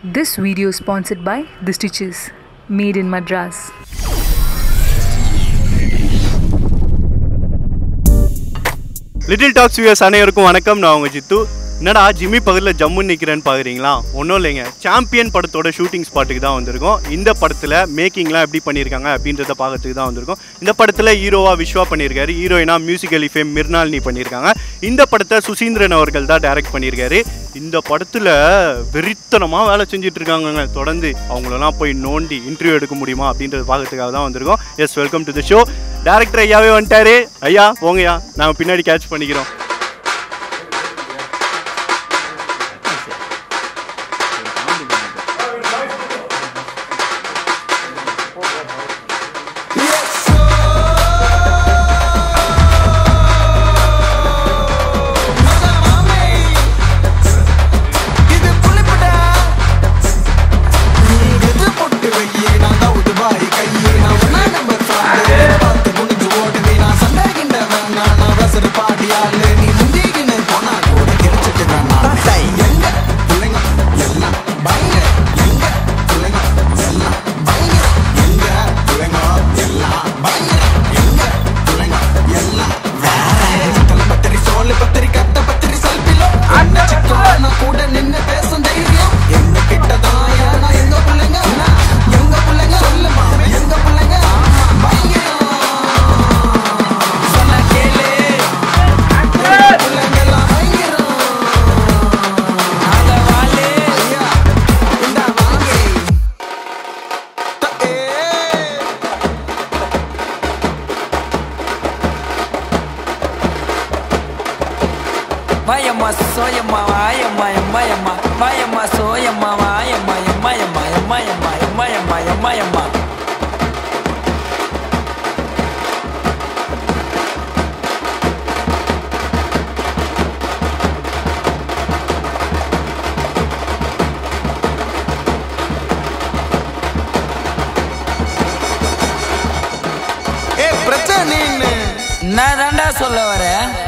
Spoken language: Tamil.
This video is sponsored by The Stitches, made in Madras. Little talks views அனைவருக்கும் வணக்கம் நான் உங்கள் ஜித்து என்னடா ஜிம்மி பகுதியில் ஜம்முன்னு நிற்கிறேன்னு பார்க்குறீங்களா ஒன்றும் இல்லைங்க சாம்பியன் படத்தோட ஷூட்டிங் ஸ்பாட்டுக்கு தான் வந்திருக்கோம் இந்த படத்தில் மேக்கிங்லாம் எப்படி பண்ணியிருக்காங்க அப்படின்றத பார்க்கறதுக்கு தான் வந்திருக்கோம் இந்த படத்தில் ஹீரோவா விஸ்வா பண்ணியிருக்காரு ஹீரோயினா மியூசிக்கல் ஃபேம் மிர்னாலினி பண்ணியிருக்காங்க இந்த படத்தை சுசீந்திரன் அவர்கள் தான் டைரக்ட் பண்ணியிருக்காரு இந்த படத்தில் வெறித்தனமாக வேலை செஞ்சுட்டு இருக்காங்கங்க தொடர்ந்து அவங்களெல்லாம் போய் நோண்டி இன்டர்வியூ எடுக்க முடியுமா அப்படின்றத பார்க்கறதுக்காக தான் வந்திருக்கோம் yes welcome to the show director ஐயாவே வந்துட்டாரு ஐயா போங்கய்யா நாங்கள் பின்னாடி கேட்ச் பண்ணிக்கிறோம் இது புளிப்புடா நீ எது பொட்டு வையே நான் தான் உதுவாரி கையே நான் ஒன்னா நம்பர் சாப்பிடு பார்த்து குனிஞ்சு ஓடுவே நான் சண்டைகின்றவன் நான் நான் ரசரு பாடியாளு நீ முந்திகின்னு போனா கூட கிடைச்சிட்டு நான் நாட்டை எங்க பிள்ளைங்க எல்லாம் பயங்க எங்க பிள்ளைங்க எல்லாம் பயங்க எங்க பிள்ளைங்க எல்லாம் பயங்க எங்க பிள்ளைங்க எல்லாம் வேற சிக்கல பத்திரி சோழு பத்திரி கட்ட பத்திரி செல்பிலோ அண்ணன் சிக்கல நான் கூட நின்னு பேசும் தைரியம் எங்க கிட்டதான் ஏன்னா எங்க பிள்ளைங்க எங்க பிள்ளைங்க சொல்லுமா எங்க பிள்ளைங்க பயங்கரம் சொன்ன கேளு எங்க பிள்ளைங்க எல்லாம் பயங்கரம் அத வாழே ஐயா இந்த வாங்கே ஏ Vayama, soyama, vayama, vayama, vayama, soyama, vayama, vayama, vayama, vayama, vayama. ஏ பிரச்சனை நான் தாண்டா சொல்ல வரேன்